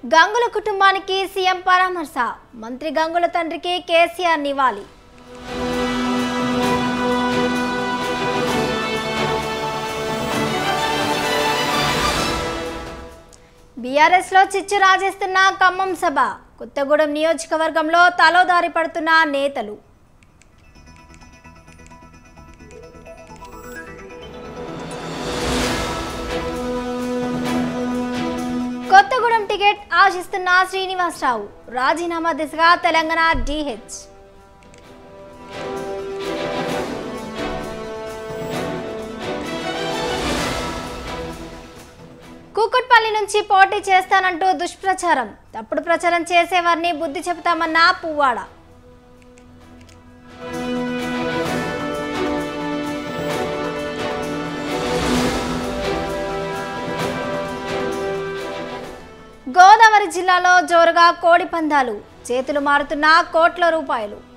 గంగుల కుటుంబానికి సీఎం పరామర్శ మంత్రి గంగుల తండ్రికి కేసీఆర్ నివాళి బీఆర్ఎస్లో చిచ్చు రాజేస్తున్న ఖమ్మం సభ కొత్తగూడెం నియోజకవర్గంలో తలోదారి పడుతున్న నేతలు కొత్తగూడెం టికెట్ ఆశిస్తున్న శ్రీనివాసరావు రాజీనామా దిశగా తెలంగాణ డిహెచ్ కూకట్పల్లి నుంచి పోటీ చేస్తానంటూ దుష్ప్రచారం తప్పుడు ప్రచారం చేసేవారిని బుద్ధి చెబుతామన్న పువ్వాడ గోదావరి జిల్లాలో జోరుగా కోడి పందాలు చేతులు మారుతున్న కోట్ల రూపాయలు